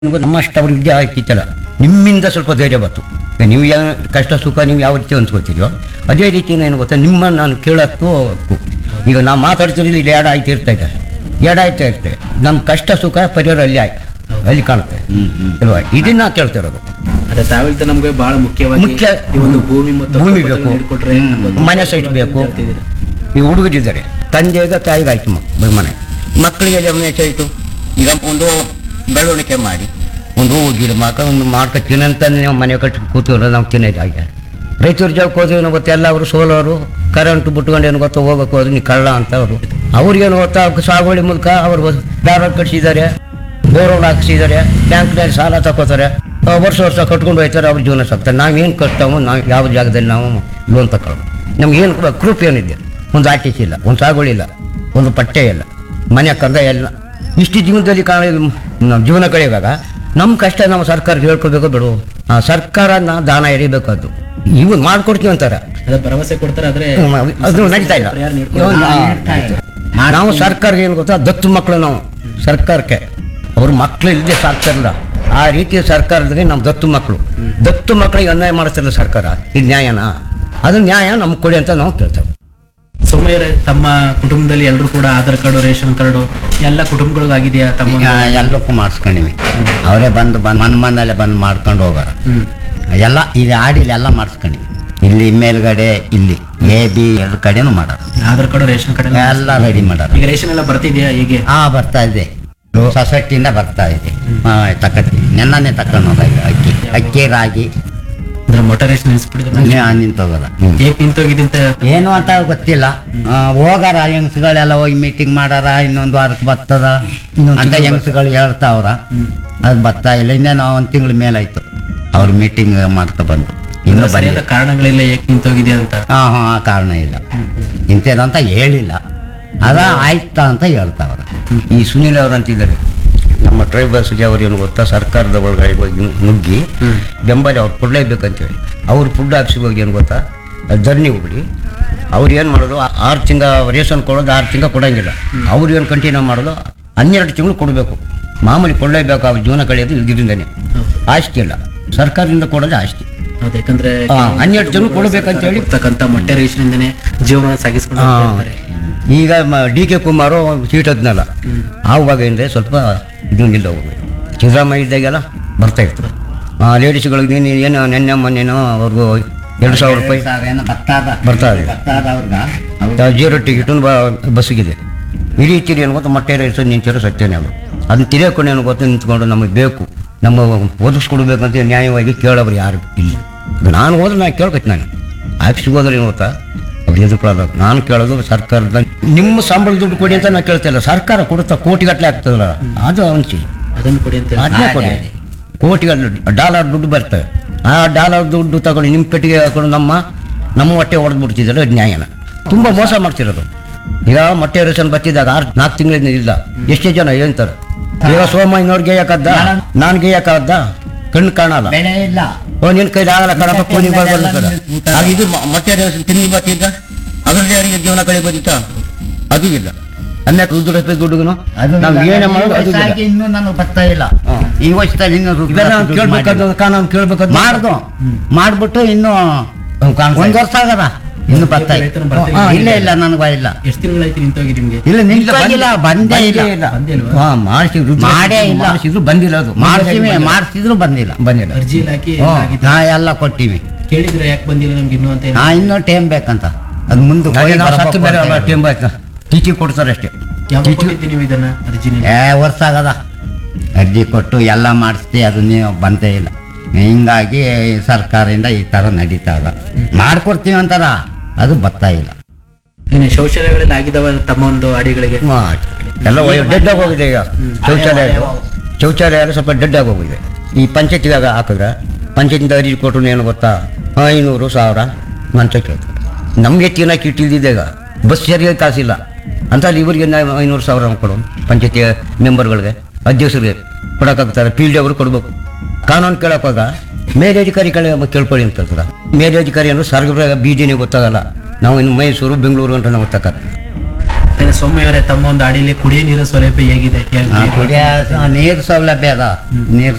ನಮ್ಮಷ್ಟು ಅವ್ರಿಗೆ ವಿದ್ಯೆ ಆಗ್ತಿತ್ತಲ್ಲ ನಿಮ್ಮಿಂದ ಸ್ವಲ್ಪ ಧೈರ್ಯ ಬಂತು ಈಗ ನೀವು ಯಾವ ಕಷ್ಟ ಸುಖ ನೀವು ಯಾವ ರೀತಿ ಅನ್ಸ್ಕೊತೀರೋ ಅದೇ ರೀತಿ ಏನು ಗೊತ್ತಾ ನಿಮ್ಮ ನಾನು ಕೇಳೋಕ್ಕೂ ಹಕ್ಕು. ಈಗ ನಾವು ಮಾತಾಡ್ತಿರೋದು ಇಲ್ಲಿ ಎಡ ಆಯ್ತು ಇರ್ತಾ ಇದೆ ಎಡ ಆಯ್ತಾ ಇರ್ತದೆ ನಮ್ಮ ಕಷ್ಟ ಸುಖ ಪರಿಹಾರ ಅಲ್ಲಿ ಆಯ್ತು ಅಲ್ಲಿ ಕಾಣುತ್ತೆ ಅಲ್ವಾ ಇದನ್ನ ಕೇಳ್ತಿರೋದು ಅದೇ ತಾವಿಲ್ದ ನಮ್ಗೆ ಬಹಳ ಮುಖ್ಯವಾಗಿ ಮುಖ್ಯ ಈ ಒಂದು ಭೂಮಿ ಮತ್ತು ಭೂಮಿ ಹಕ್ಕುಪತ್ರ ಬೇಕು. ನೀಡ್ಕೊಟ್ರೆ ಅನ್ನೋದು ಮನೆ ಸೈಟ್ ಬೇಕು ಹೇಳ್ತಿದ್ದೀರಾ. ಈ ಹುಡುಗರಿದ್ದಾರೆ ತಂದೆಗ ತಾಯಿಗಾಯ್ತು ಮ- ಮನೆ ಮಕ್ಕಳಿಗೆ ಜಮನೆ ಆಯ್ತು ಈಗ ಒಂದು ಬೆಳವಣಿಗೆ ಮಾಡಿ ಒಂದು ಹೂವು ಗಿಡ ಮಾಕ ಒಂದು ಮಾಡ್ಕೊ ತಿನ್ನಂತ ನಾವು ಮನೆ ಕಟ್ಟಿ ಕೂತ್ಕೊಂಡು ನಾವು ತಿನ್ನೋದಾಗ್ಯ ರೈತರ ಜಾಗಕ್ಕೆ ಹೋದ್ರೆ ಏನು ಗೊತ್ತಾ ಎಲ್ಲ ಅವರು ಸೋಲೋರು ಕರೆಂಟ್ ಬಿಟ್ಕೊಂಡು ಏನು ಗೊತ್ತಾ ಹೋಗಕ್ಕೆ ಹೋದ್ರೆ ನೀ ಕಳ್ಳ ಅಂತ ಅವರು ಅವ್ರಿಗೇನು ಗೊತ್ತಾ ಅವ್ಕೆ ಸಾಗುವಳಿ ಮೂಲಕ ಅವರು ದಾರ ಕಟ್ಸಿದ್ದಾರೆ ಬೋರ್ವೆಲ್ ಹಾಕ್ಸಿದ್ದಾರೆ ಬ್ಯಾಂಕ್ನಲ್ಲಿ ಸಾಲ ತಗೋತಾರೆ ಆ, ವರ್ಷ ವರ್ಷ ಕಟ್ಕೊಂಡು ಹೋಯ್ತಾರೆ ಅವ್ರ ಜೀವನ ಸಾಕ್ತಾರೆ ನಾವೇನು ಕಟ್ಟಾಮೋ ನಾವು ಯಾವ ಜಾಗದಲ್ಲಿ ನಾವು ಲೋನ್ ತಗೊಳ್ಳೋದು ನಮ್ಗೆ ಏನು ಗ್ರೂಪ್ ಏನಿದೆ ಒಂದು ಆರ್ಟಿಸ್ ಇಲ್ಲ ಒಂದು ಸಾಗುವಳಿ ಇಲ್ಲ ಒಂದು ಪಟ್ಟೆ ಇಲ್ಲ ಮನೆ ಕಂದಾಯ ಇಲ್ಲ ಇಷ್ಟು ಜೀವನದಲ್ಲಿ ಕಾಣ ನಮ್ಮ ಜೀವನ ಕಳೆಯುವಾಗ ನಮ್ಮ ಕಷ್ಟ ನಾವು ಸರ್ಕಾರಕ್ಕೆ ಹೇಳ್ಕೊಬೇಕು ಬಿಡು ಆ ಸರ್ಕಾರನ ದಾನ ಎರಿಬೇಕು ಅದು ಇವು ಮಾಡ್ಕೊಡ್ತೀವಿ ಅಂತಾರೆ ಅದೇ ಭರವಸೆ ಕೊಡ್ತಾರೆ ಆದ್ರೆ ಹ್ಮ್, ಅದು ನಡೀತಾ ಇಲ್ಲ ಪರಿಹಾರ ನೀಡ್ಕೊಡಲ್ಲ. ನಾವು ಸರ್ಕಾರಕ್ಕೆ ಏನು ಗೊತ್ತಾ ದತ್ತು ಮಕ್ಕಳು ನಾವು ಸರ್ಕಾರಕ್ಕೆ ಅವ್ರ ಮಕ್ಕಳು ಇಲ್ಲದೆ ಸಾಕ್ತಾರಲ್ಲ ಆ ರೀತಿಯ ಸರ್ಕಾರದಲ್ಲಿ ನಾವು ದತ್ತು ಮಕ್ಕಳು ದತ್ತು ಮಕ್ಕಳಿಗೆ ಅನ್ಯಾಯ ಮಾಡಿಸ್ತಿಲ್ಲ ಸರ್ಕಾರ ಇದು ನ್ಯಾಯನಾ ಅದು ನ್ಯಾಯ ನಮ್ಗೆ ಕೊಡಿ ಅಂತ ನಾವು ಕೇಳ್ತೇವೆ ಸೌಮ್ಯರೇ ತಮ್ಮ ಕುಟುಂಬದಲ್ಲಿ ಎಲ್ಲರೂ ಕೂಡ ಆಧಾರ್ ಕಾರ್ಡು ರೇಷನ್ ಕಾರ್ಡು ಎಲ್ಲ ಕುಟುಂಬಗಳಿಗಾಗಿದೆಯಾ ತಮ್ಮ ಈಗ ಎಲ್ಲಕ್ಕೂ ಮಾಡಿಸ್ಕೊಂಡಿವಿ ಅವರೇ ಬಂದು ಬಂದು ಮನ್ ಮನೆಯಲ್ಲೇ ಬಂದು ಮಾಡ್ಕೊಂಡು ಹೋಗಾರ ಹ್ಮ್. ಎಲ್ಲ ಇಲ್ಲಿ ಆಡಿಲಿ ಎಲ್ಲ ಮಾಡಿಸ್ಕೊಂಡಿವಿ ಇಲ್ಲಿ ಮೇಲ್ಗಡೆ ಇಲ್ಲಿ ಎ ಬಿ ಎರಡು ಕಡೆನೂ ಮಾಡೋರು ಆಧಾರ್ ಕಾರ್ಡು ರೇಷನ್ ಕಾರ್ಡ್ ಎಲ್ಲ ಎಲ್ಲ ರೆಡಿ ಮಾಡೋರು ಈಗ ರೇಷನ್ ಎಲ್ಲ ಬರ್ತಿದ್ಯಾ ಹೇಗೆ ಹಾ ಬರ್ತಾ ಇದೆ ಸೊಸೈಟಿಯಿಂದ ಬರ್ತಾ ಇದೆ ಹಾ ತಕತಿ ನೆನ್ನೆ ತಕೊಂಡು ಹೋದಾಗ ಅಕ್ಕಿ ಅಕ್ಕಿ ರಾಗಿ ಅಂದ್ರೆ ಮೊಟ ರೇಷನ್ ನಿಲ್ಸ್ಬಿಟ್ಟಿದ್ರೆ ನಿಂತೋಗದ ಹೇಗೆ ನಿಂತೋಗಿದ್ದಂತ ಏನು ಅಂತ ಗೊತ್ತಿಲ್ಲ ಆ, ಹೋಗಾರ ಹೆಂಗಸುಗಳೆಲ್ಲ ಹೋಗಿ ಮೀಟಿಂಗ್ ಮಾಡಾರ ಇನ್ನೊಂದು ವಾರಕ್ಕೆ ಬರ್ತದ ಅಂತ ಹೆಂಗಸುಗಳು ಹೇಳ್ತಾವ್ರ ಅದು ಬರ್ತಾ ಇಲ್ಲ ಇನ್ನೇನು ಒಂದು ತಿಂಗಳ ಮೇಲಾಯ್ತು ಅವ್ರು ಮೀಟಿಂಗ್ ಮಾಡ್ತಾ ಬಂದು ಇನ್ನೂ ಸರಿಯಾದ ಬಂದಿಲ್ಲ ಕಾರಣಗಳಿಲ್ಲ ಹೇಗೆ ನಿಂತೋಗಿದೆ ಅಂತ ಹಾ ಹಾ ಆ ಕಾರಣ ಇಲ್ಲ ಇಂಥದಂತ ಹೇಳಿಲ್ಲ ಅದ ಆಯ್ತಾ ಅಂತ ಹೇಳ್ತಾವ್ರ ಈ ಸುನೀಲ್ ಅವರು ಅಂತಿದ್ದಾರೆ ನಮ್ಮ ಟ್ರೈಬಲ್ಸ್ಗೆ ಅವ್ರು ಏನು ಗೊತ್ತಾ ಸರ್ಕಾರದ ಒಳಗಡೆ ಹೋಗಿ ನುಗ್ಗಿ ಬೆಂಬಲ ಅವ್ರು ಕೊಡಲೇಬೇಕಂತೇಳಿ ಅವ್ರು ಫುಡ್ ಆಫೀಸಿಗೆ ಹೋಗಿ ಏನು ಗೊತ್ತಾ ಧರಣಿ ಹೋಗ್ಬಿಡಿ ಅವ್ರು ಏನು ಮಾಡೋದು ಆ- ಆರು ತಿಂಗ ರೇಷನ್ ಕೊಡೋದು ಆರು ತಿಂಗ ಕೊಡಂಗಿಲ್ಲ ಅವ್ರು ಏನು ಕಂಟಿನ್ಯೂ ಮಾಡೋದು ಹನ್ನೆರಡು ತಿಂಗಳು ಕೊಡಬೇಕು ಮಾಮೂಲಿ ಕೊಡಲೇಬೇಕು ಅವ್ರ ಜೀವನ ಕಳೆಯೋದು ಇದರಿಂದನೇ ಆಸ್ತಿ ಇಲ್ಲ ಸರ್ಕಾರದಿಂದ ಕೊಡೋದು ಆಸ್ತಿ ಹೌದು ಯಾಕಂದ್ರೆ ಹಾ, ಹನ್ನೆರಡು ಜನ ಕೊಡ್ಬೇಕಂತ ಹೇಳಿ- ಕೊಡ್ತಕ್ಕಂಥ ಮೊಟ್ಟೆ ರೇಷನ್ ಇಂದನೇ ಜೀವನ ಸಾಗಿಸ್ಕೊಂಡು ಹೋಗ್ತಾ ಇರ್ತಾರೆ. ಈಗ ಡಿ ಕೆ ಕುಮಾರು ಸೀಟ್ ಹದ್ನಲ್ಲ ಆವಾಗದಿಂದ ಸ್ವಲ್ಪ ಇದು ನಿಲ್ಲ ಸಿದ್ದರಾಮಯ್ಯ ಇದ್ದಾಗೆಲ್ಲ ಬರ್ತಾ ಇತ್ತು ಲೇಡೀಸ್ಗಳಿಗೆ ನೀನು ಏನು ನೆನ್ನೆ ಮೊನ್ನೆನೋ ಅವ್ರಿಗೂ ಎರಡು ಸಾವಿರ ರೂಪಾಯಿ ಏನೋ ಬತ್ತಾದ ಬರ್ತಾ ಇದೆ. ಬತ್ತಾದ ಅವ್ರಿಗೆ ಜೀರೋ ಟಿಕೆಟು ಬಸ್ಸಿಗಿದೆ ಈ ರೀತಿ ಏನು ಗೊತ್ತಾ ಮೊಟ್ಟೆ ರೈಸ್ ನಿಂತಿರೋ ಸತ್ಯನೇ ಅವರು ಅದನ್ನ ತಿರ್ಕೊಂಡು ಏನು ಗೊತ್ತು ನಿಂತ್ಕೊಂಡು ನಮಗೆ ಬೇಕು ನಮ್ಮ ಒದಗಿಸ್ಕೊಡ್ಬೇಕಂತ ನ್ಯಾಯವಾಗಿ ಕೇಳೋರು ಯಾರು ಇಲ್ಲ ಈಗ ನಾನು ಹೋದ್ರೆ ನಾನು ಕೇಳ್ಬೇಕು ನಾನು ಆಫೀಸ್ಗೆ ಹೋದ್ರೆ ಏನು ಗೊತ್ತಾ ಅವ್ರು ಎದುರುಕೊಳ್ಳೋದು ನಾನು ಕೇಳೋದು ಸರ್ಕಾರದ ನಿಮ್ಮ ಸಂಬಳ ದುಡ್ಡು ಕೊಡಿ ಅಂತ ನಾನು ಕೇಳ್ತಾ ಇಲ್ಲ ಸರ್ಕಾರ ಕೊಡುತ್ತಾ ಕೋಟಿಗಟ್ಟಲೆ ಆಗ್ತದಲ್ಲ ಅದು ಅನ್ಸಿ ಅದನ್ನು ಕೊಡಿ ಅಂತ ಹೇಳಿ. ಅದನ್ನೇ ಕೊಡಿ ಕೋಟಿಗಟ್ಟಲೆ ಡಾಲರ್ ದುಡ್ಡು ಬರ್ತವೆ ಆ ಡಾಲರ್ ದುಡ್ಡು ತಗೊಂಡು ನಿಮ್ಮ ಪೆಟ್ಟಿಗೆ ಹಾಕೊಂಡು ನಮ್ಮ ನಮ್ಮ ಹೊಟ್ಟೆ ಹೊಡೆದು ಬಿಡ್ತಿದ್ದಾರೆ ಅದು ನ್ಯಾಯನ ತುಂಬ ಮೋಸ ಮಾಡ್ತಿರೋದು ಈಗ ಮೊಟ್ಟೆ ರೇಷನ್ ಬರ್ತಿದ್ದಾಗ ಆರು ನಾಲ್ಕು ತಿಂಗಳಿಂದ ಇಲ್ಲ ಎಷ್ಟೇ ಜನ ಹೇಳ್ತಾರೆ ಈಗ ಸೋಮಯ್ಯನವ್ರು ಗೇಯಕ್ಕದ್ದ ನಾನು ಗೇಯಕ್ಕದ್ದ ಕಣ್ಣು ಕಾಣಲ್ಲ ಬೆಳೆ ಇಲ್ಲ ಓ ನಿನ್ ಕೈಲಿ ಆಗಲ್ಲ ಕಣಪ್ಪ ಕೂಲಿ ಬರ್ಬಲ್ಲ ಸರ್ ಆಗ ಇದು ಮ- ಮೊಟ್ಟೆ ರೇಷನ್ ತಿನ್ನಿ ಬರ್ತಿದ್ದ ಅದರಲ್ಲಿ ಯಾರಿಗೆ ಜೀವನ ಕಳಿ ಬಂದಿತ್ತ ಅದು ಇಲ್ಲ ಹನ್ನೆರಡು ದುಡ್ಡು ರೂಪಾಯಿ ದುಡ್ಡುಗೂ ಅದು ನಾವು ಏನೇ ಮಾಡೋದು ಅದು ಇಲ್ಲ. ವಯಸ್ಸಾಗಿ ಇನ್ನೂ ನನಗೆ ಬರ್ತಾ ಇಲ್ಲ ಹಾ. ಈ ವರ್ಷದಲ್ಲಿ ಇನ್ನೂ ದುಡ್ಡು ಇದೆಲ್ಲ ದುಡ್ಡು ಕೇಳ್ಬೇಕಾದ ಕಾನೂನು ಕೇಳ್ಬೇಕಾದ ಮಾಡ್ದು ಮಾಡ್ಬಿಟ್ಟು ಇನ್ನು ಒಂದ್ ವರ್ಷ ಆಗದ ಇನ್ನು ಬರ್ತಾ ಇಲ್ಲ ವೇತನ ಬರ್ತಾ ಹಾ, ಇಲ್ಲ. ಇಲ್ಲ ಇಲ್ಲ ನನಗೆ ಇಲ್ಲ ಎಷ್ಟು ತಿಂಗಳಾಯ್ತು ನಿಂತೋಗಿ ನಿಮ್ಗೆ ಇಲ್ಲ ನಿಂತಾಗಿಲ್ಲ ಬಂದೇ ಇಲ್ಲ ಬಂದಿಲ್ವಾ? ಹಾ ಮಾಡಿಸಿದ್ರು ಮಾಡೇ ಇಲ್ಲ. ಮಾಡಿಸಿದ್ರು ಬಂದಿಲ್ಲ ಅದು ಮಾಡ್ತೀವಿ ಮಾಡ್ತಿದ್ರು ಬಂದಿಲ್ಲ ಬಂದಿಲ್ಲ ಅರ್ಜಿ ಹಾಕಿ ಹ್ಞೂ, ಆಗಿದೆ. ನಾ ಎಲ್ಲ ಕೊಟ್ಟಿವಿ ಕೇಳಿದ್ರೆ ಯಾಕೆ ಬಂದಿಲ್ಲ ನಮ್ಗೆ ಇನ್ನೂ ಅಂತ ನಾ ಇನ್ನೂ ಟೈಮ್ ಬೇಕಂತ ಅದು ಮುಂದೆ ಹಾಗೆ ನಾವು ಸತ್ತು ಬೇರೆ ಟೈಮ್ ಆಯ್ತು ಟೀಚಿಂಗ್ ಕೊಡ್ತಾರೆ ಅಷ್ಟೇ ಯಾವಾಗ ಕೊಟ್ಟಿದ್ದಿ ನೀವು ಇದನ್ನ ಅರ್ಜಿನ ಏ ವರ್ಷ ಆಗದ ಅರ್ಜಿ ಕೊಟ್ಟು ಎಲ್ಲ ಮಾಡಿಸ್ತಿ ಅದು ನೀವು ಬಂದೇ ಇಲ್ಲ ಹಿಂಗಾಗಿ ಸರ್ಕಾರದಿಂದ ಈ ತರ ನಡೀತಾ ಅದ ಮಾಡ್ಕೊಡ್ತೀವಿ ಅಂತಾರ ಅದು ಬರ್ತಾ ಇಲ್ಲ ಇನ್ನು ಶೌಚಾಲಯಗಳಲ್ಲಿ ಆಗಿದಾವ ತಮ್ಮ ಒಂದು ಅಡಿಗಳಿಗೆ ಮಾಡಿ. ಎಲ್ಲ ಡೆಡ್ ಆಗಿ ಹೋಗಿದೆ ಈಗ ಶೌಚಾಲಯ ಶೌಚಾಲಯ ಎಲ್ಲ ಸ್ವಲ್ಪ ಡೆಡ್ ಆಗಿ ಹೋಗಿದೆ ಈ ಪಂಚಾಯತಿದಾಗ ಹಾಕಿದ್ರೆ ಪಂಚಾಯತಿಂದ ಅರ್ಜಿ ಕೊಟ್ಟರು ಏನು ಗೊತ್ತಾ ಐನೂರು ಸಾವಿರ ಅಂತ ಕೇಳ್ತಾರೆ ನಮಗೆ ತಿನ್ನಕ್ಕೆ ಇಟ್ಟಿದ್ದಿದೆ ಈಗ ಬಸ್ ಸರಿಯಾಗಿ ಕಾಸಿಲ್ಲ ಅಂತ ಅಲ್ಲಿ ಇವರಿಗೆ ನಾವು ಐನೂರು ಸಾವಿರ ಕೊಡು ಪಂಚಾಯತಿ ಮೆಂಬರ್ಗಳಿಗೆ ಅಧ್ಯಕ್ಷರಿಗೆ ಕೊಡೋಕ್ಕಾಗ್ತಾರೆ ಪಿ ಡಿ ಅವರು ಕೊಡ್ಬೇಕು ಕಾನೂನು ಕೇಳೋಕ್ಕಾಗ ಮೇಲಧಿಕಾರಿ ಕಡೆ ಕೇಳ್ಕೊಳ್ಳಿ ಅಂತ ಹೇಳ್ತಾರೆ ಮೇಲಧಿಕಾರಿ ಅಂದ್ರೆ ಸರ್ಕಾರ ಬೀದಿನೇ ಗೊತ್ತಾಗಲ್ಲ ನಾವು ಇನ್ನು ಮೈಸೂರು ಬೆಂಗಳೂರು ಅಂತ ನಾವು ಗೊತ್ತಾಗತ್ತೆ ಇನ್ನು ಸೌಮ್ಯವರೇ ತಮ್ಮ ಒಂದು ಅಡಿಲಿ ಕುಡಿಯ ನೀರಿನ ಸೌಲಭ್ಯ ಹೇಗಿದೆ ಆ, ಹೇಳ್ತೀವಿ ಕುಡಿಯ ನೀರು ಸೌಲಭ್ಯ ಅದ ನೀರು